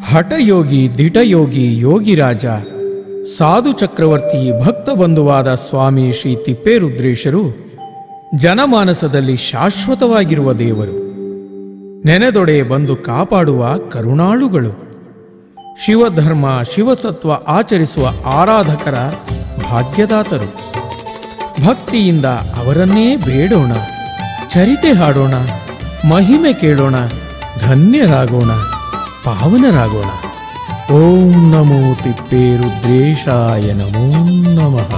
ಹಠಯೋಗಿ ದಿಟಯೋಗಿ ಯೋಗಿರಾಜ ಸಾಧು ಚಕ್ರವರ್ತಿ ಭಕ್ತ ಬಂಧುವಾದ ಸ್ವಾಮಿ ಶ್ರೀ ತಿಪ್ಪೇರುದ್ರೇಶರು ಜನಮಾನಸದಲ್ಲಿ ಶಾಶ್ವತವಾಗಿರುವ ದೇವರು ನೆನೆದೊಡೆ ಬಂದು ಕಾಪಾಡುವ ಕರುಣಾಳುಗಳು ಶಿವಧರ್ಮ ಶಿವತತ್ವ ಆಚರಿಸುವ ಆರಾಧಕರ ಭಾಗ್ಯದಾತರು ಭಕ್ತಿಯಿಂದ ಅವರನ್ನೇ ಬೇಡೋಣ ಚರಿತೆ ಹಾಡೋಣ ಮಹಿಮೆ ಕೇಳೋಣ ಧನ್ಯರಾಗೋಣ ಪಾವನರಾಗೋಣ ಓಂ ನಮೋ ತಿಪ್ಪೇರುದ್ರೇಶಾಯ ನಮೋ ನಮಃ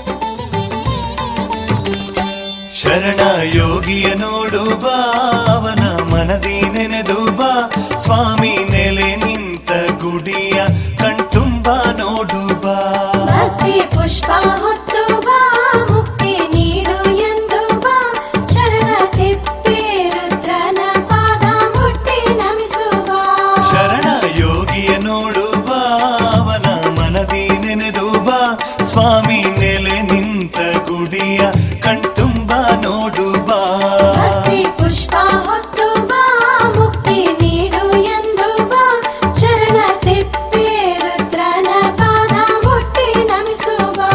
ಶರಣ ಯೋಗಿಯ ನೋಡು ಬಾ ಅವನ ಮನದಿ ನೆನೆದು ಬಾ ಸ್ವಾಮಿ ನೆಲೆ ನಿಂತ ಗುಡಿಯ ಕಣ್ತುಂಬ ನೋಡು ಬಾ ಭಕ್ತಿ ಪುಷ್ಪ ಹೊತ್ತು ಬಾ ಮುಕ್ತಿ ನೀಡು ಎಂದು ಬಾ ಶರಣ ತಿಪ್ಪೆ ರುದ್ರನ ಪಾದ ಮುಟ್ಟಿ ನಮಿಸು ಬಾ ಶರಣ ಯೋಗಿಯ ನೋಡು ಬಾ ಅವನ ಮನದಿ ನೆನೆದು ಬಾ ಸ್ವಾಮಿ ನೆಲೆ ನಿಂತ ಗುಡಿಯ ಕಣ್ತುಂಬ ನೋಡು ಬಾ ಭಕ್ತಿ ಪುಷ್ಪ ಹೊತ್ತು ಬಾ ಮುಕ್ತಿ ನೀಡು ಎಂದು ಬಾ ಶರಣ ತಿಪ್ಪೆ ರುದ್ರನ ಪಾದ ಮುಟ್ಟಿ ನಮಿಸು ಬಾ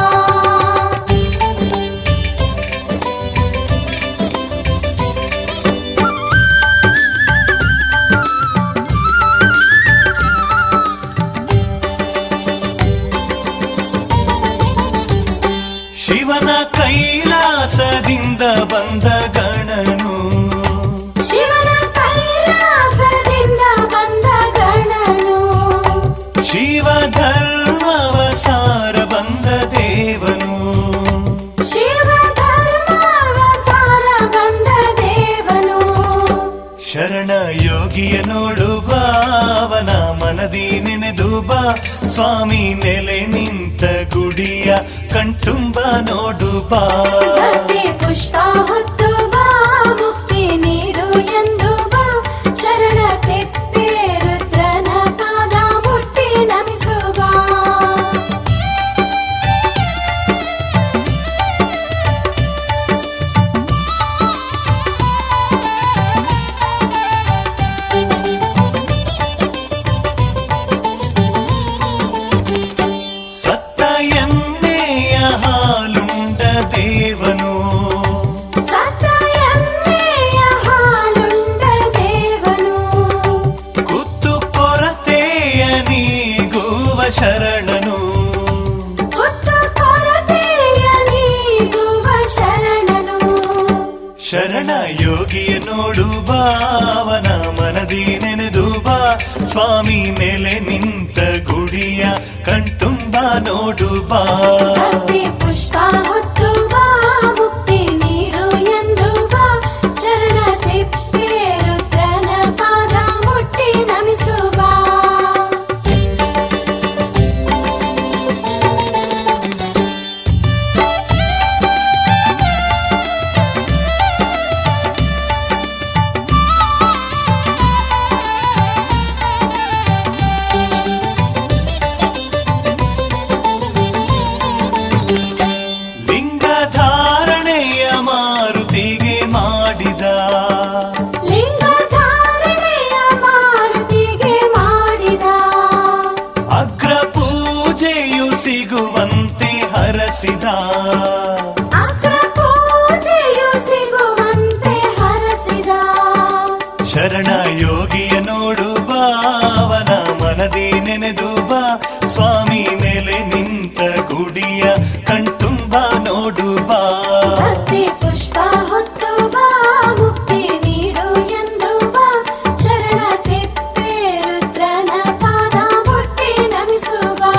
ಶಿವನ ಕೈಲಾಸದಿಂದ ಬಂದ ಗಣನು ಶಿವನ ಕೈಲಾಸದಿಂದ ಬಂದ ಗಣನು ಶಿವ ಧರ್ಮವ ಸಾರ ಬಂದ ದೇವನು ಶಿವ ಧರ್ಮವ ಸಾರ ಬಂದ ದೇವನು ಶರಣ ಯೋಗಿಯ ನೋಡು ಬಾ ಅವನ ಮನದಿ ನೆನೆದು ಬಾ ಸ್ವಾಮಿ ನೆಲೆ ನಿಂತ ಗುಡಿಯ ಕಣ್ತುಂಬ ನೋಡು ಬಾ ಭಕ್ತಿ ಪುಷ್ಪ ಹೊತ್ತು ಬಾ ಮುಕ್ತಿ ನೀಡು ಎಂದು ಬಾ ಶರಣ ತಿಪ್ಪೆ ರುದ್ರನ ಪಾದ ಮುಟ್ಟಿ ನಮಿಸು ಬಾ ಸತ್ತ ಎಮ್ಮೆಯ ಹಾಲುಂಡ ದೇವನು ಸತ್ತ ಎಮ್ಮೆಯ ಹಾಲುಂಡ ದೇವನು ಕುತ್ತು ಕೊರತೆಯ ನೀಗುವ ಶರಣನು ಕುತ್ತು ಕೊರತೆಯ ನೀಗುವ ಶರಣನು ಶರಣ ಯೋಗಿಯ ನೋಡು ಬಾ ಅವನ ಮನದಿ ನೆನೆದು ಬಾ ಸ್ವಾಮಿ ಮೇಲೆ ನಿಂತ ಗುಡಿಯ ಕಣ್ತುಂಬ ನೋಡು ಬಾ ಭಕ್ತಿ ಪುಷ್ಪ ಹೊತ್ತು ಬಾ ಮುಕ್ತಿ ನೀಡು ಎಂದು ಬಾ ಶರಣ ತಿಪ್ಪೆ ರುದ್ರನ ಪಾದ ಮುಟ್ಟಿ ನಮಿಸು ಬಾ ಲಿಂಗ ಧಾರಣೆಯ ಮಾರುತಿಗೆ ಮಾಡಿದ ಲಿಂಗ ಧಾರಣೆಯ ಮಾರುತಿಗೆ ಮಾಡಿದ ಅಗ್ರ ಪೂಜೆಯು ಸಿಗುವಂತೆ ಹರಸಿದ ಅಗ್ರ ಪೂಜೆಯು ಸಿಗುವಂತೆ ಹರಸಿದ ಶರಣ ಯೋಗಿಯ ನೋಡು ಬಾ ಅವನ ಮನದಿ ನೆನೆದು ಬಾ ಸ್ವಾಮಿ ಮೇಲೆ ನಿಂತ ಗುಡಿಯ ಕಣ್ತುಂಬ ನೋಡು ಬಾ ಭಕ್ತಿ ಪುಷ್ಪ ಹೊತ್ತು ಬಾ ಮುಕ್ತಿ ನೀಡು ಎಂದು ಬಾ ಶರಣ ತಿಪ್ಪೆ ರುದ್ರನ ಪಾದ ಮುಟ್ಟಿ ನಮಿಸು ಬಾ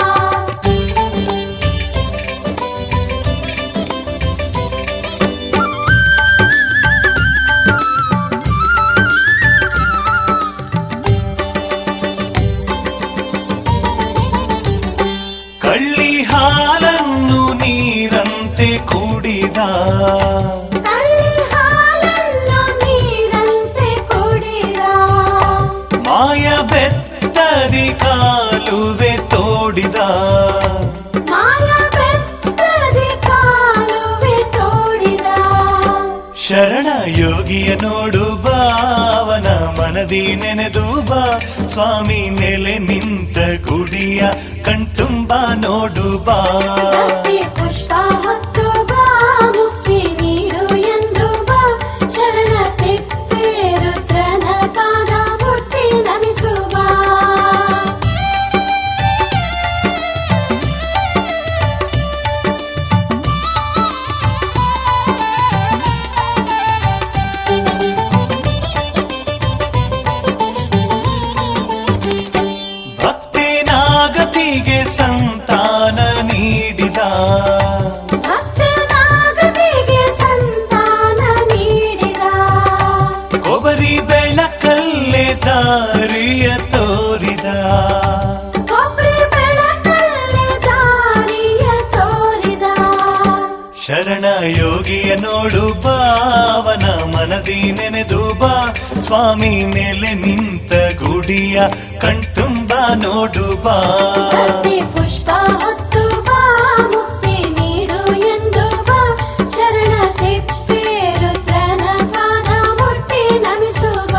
ಕಳ್ಳಿ ಹಾಲನ್ನು ನೀರಂತೆ ಕುಡಿದ ಕಳ್ಳಿ ಹಾಲನ್ನು ನೀರಂತೆ ಕುಡಿದ ಮಾಯ ಬೆತ್ತದಿ ಕಾಲುವೆ ತೋಡಿದ ಮಾಯ ಬೆತ್ತದಿ ಕಾಲುವೆ ತೋಡಿದ ಶರಣ ಯೋಗಿಯ ನೋಡು ಭಾವನ ಮನದಿ ಮನದಿ ನೆನೆದು ಬಾ ಸ್ವಾಮಿ ನೆಲೆ ನಿಂತ ಗುಡಿಯ ಕಣ್ತುಂಬ ನೋಡು ಬಾ ಭಕ್ತಿ ಪುಷ್ಪ ಹೊತ್ತು ಬಾ ಮುಕ್ತಿ ನೀಡು ಎಂದು ಬಾ ಶರಣ ತಿಪ್ಪೆ ರುದ್ರನ ಪಾದ ಮುಟ್ಟಿ ನಮಿಸುವ ಭಕ್ತನಾಗತಿಗೆ ಸಂತಾನ ನೀಡಿದ ಭಕ್ತನಾಗತಿಗೆ ಸಂತಾನ ನೀಡಿದ ಕೊಬರಿ ಬೆಳಕಲ್ಲೇ ದಾರಿಯ ತೋರಿದ ಕೊಬ್ಬರಿ ಬೆಳಕಲ್ಲಿ ದಾರಿಯ ತೋರಿದ ಶರಣ ಯೋಗಿಯ ನೋಡು ಬಾವನ ಮನದಿ ನೆನೆದು ಬಾ ಸ್ವಾಮಿ ಮೇಲೆ ನಿಂತ ಗುಡಿಯ ಕಣ್ತುಂಬ ನೋಡು ಬಾ ಭಕ್ತಿ ಪುಷ್ಪ ಹೊತ್ತು ಬಾ ಮುಕ್ತಿ ನೀಡು ಎಂದು ಬಾ ಶರಣ ತಿಪ್ಪೆ ರುದ್ರನ ಪಾದ ಮುಟ್ಟಿ ನಮಿಸುವ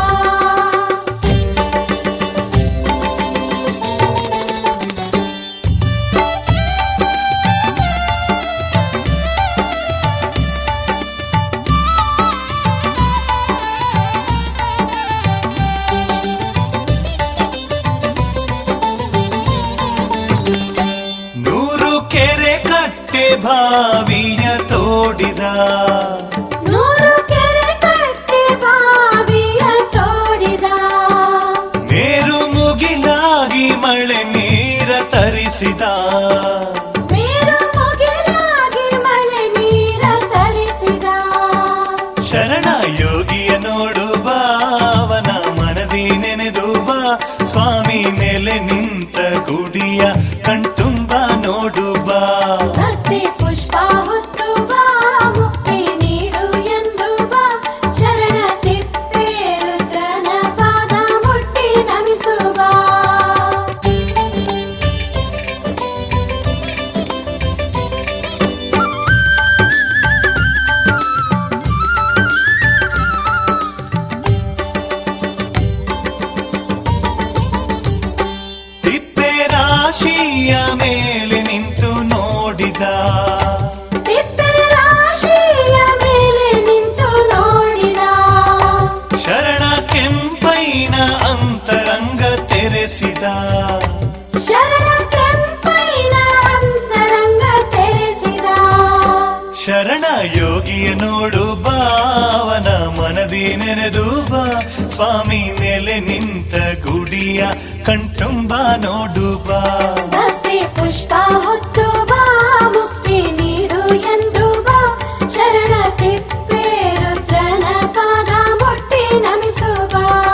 ನೂರು ಕೆರೆ ಕಟ್ಟೆ ಬಾವಿಯ ತೋಡಿದ ನೂರು ಕೆರೆ ಕಟ್ಟಿ ಬಾವಿಯ ತೋಡಿದ ಮೇರು ಮುಗಿಲಾಗಿ ಮಳೆ ನೀರ ತರಿಸಿದ ಮೇರು ಮುಗಿಲಾಗಿ ಮಳೆ ನೀರ ತರಿಸಿದ ಶರಣ ಯೋಗಿಯ ನೋಡು ಬಾವನ ಮನದಿ ನೆನೆದು ಬಾ ಸ್ವಾಮಿ ನೆಲೆ ನಿಂತ ಗುಡಿಯ ಕಣ್ತುಂಬ ನೋಡು ಬಾ ಭಕ್ತಿ ಪುಷ್ಪ ಹೊತ್ತು ಬಾ ಮುಕ್ತಿ ನೀಡು ಎಂದು ಬಾ ಶರಣ ತಿಪ್ಪೆ ರುದ್ರನ ಪಾದ ಮುಟ್ಟಿ ನಮಿಸುವ ತಿಪ್ಪೆ ರಾಶಿಯ ಮೇಲೆ ನಿಂತು ನೋಡಿದ ತಿಪ್ಪೆ ರಾಶಿಯ ಮೇಲೆ ನಿಂತು ನೋಡಿದ ಶರಣ ಕೆಂಪೈನ ಅಂತರಂಗ ತೆರೆಸಿದ ಶರಣ ಕೆಂಪೈನ ಅಂತರಂಗ ತೆರೆಸಿದ ಶರಣ ಯೋಗಿಯ ನೋಡು ಬಾವನ ಮನದಿ ನೆನೆದು ಬಾ ಸ್ವಾಮಿ ನೆಲೆ ನಿಂತ ಗುಡಿಯ ಕಣ್ತುಂಬ ನೋಡು ಬಾ ಭಕ್ತಿ ಪುಷ್ಪ ಹೊತ್ತು ಬಾ ಮುಕ್ತಿ ನೀಡು ಎಂದು ಬಾ ಶರಣ ತಿಪ್ಪೆ ರುದ್ರನ ಪಾದ ಮುಟ್ಟಿ ನಮಿಸುವ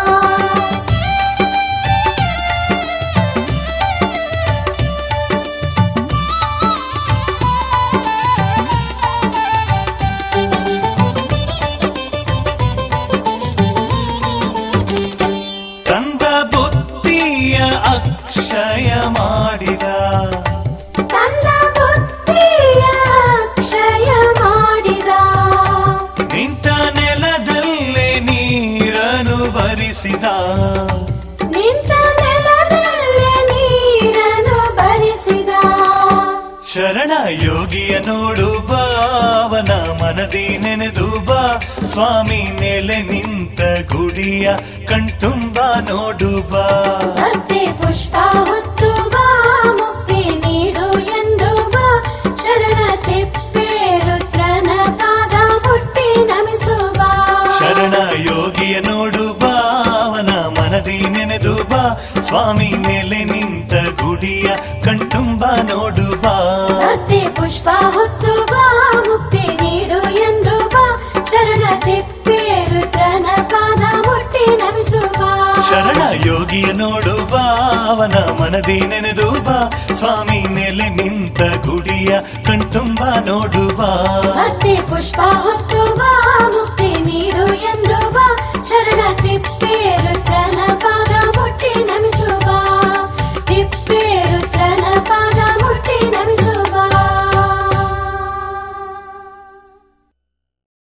ತಂದ ಬುದ್ಧಿಯ ಅಕ್ಷಯ ಮಾಡಿದ ತನ್ನ ಬುದ್ಧಿಯ ಕ್ಷಯ ಮಾಡಿದ ನಿಂತ ನೆಲದಲ್ಲೇ ನೀರನ್ನು ಭರಿಸಿದ ನಿಂತ ನೆಲದಲ್ಲೇ ನೀರನ್ನು ಭರಿಸಿದ ಶರಣ ಯೋಗಿಯ ನೋಡು ಬಾವನ ಮನದಿ ನೆನೆದು ಬಾ ಸ್ವಾಮಿ ನೆಲೆ ನಿಂತ ಗುಡಿಯ ಕಣ್ತುಂಬ ನೋಡು ಬಾ ಭಕ್ತಿ ಪುಷ್ಪ ಹೊತ್ತು ಬಾ ಮುಕ್ತಿ ನೀಡು ಎಂದು ಬಾ ಶರಣ ತಿಪ್ಪೆ ರುದ್ರನ ಪಾದ ಮುಟ್ಟಿ ನಮಿಸುವ ಶರಣ ಯೋಗಿಯ ನೋಡು ಬಾವನ ಮನದಿ ನೆನೆದು ಬಾ ಸ್ವಾಮಿ ನೆಲೆ ನಿಂತ ಗುಡಿಯ ಕಣ್ತುಂಬ ನೋಡು ಬಾ ಭಕ್ತಿ ಪುಷ್ಪ ಹೊತ್ತು ಬಾ ಮುಕ್ತಿ ನೀಡು ಎಂದು ಬಾ ಶರಣ ತಿಪ್ಪೆ ರುದ್ರನ ಪಾದ ಮುಟ್ಟಿ ನಮಿಸುವ ಶರಣ ಯೋಗಿಯ ನೋಡು ಬಾವನ ಮನದಿ ನೆನೆದು ಬಾ ಸ್ವಾಮಿ ನೆಲೆ ನಿಂತ ಗುಡಿಯ ಕಣ್ತುಂಬ ನೋಡು ಬಾ ಭಕ್ತಿ ಪುಷ್ಪ ಹೊತ್ತು ಬಾ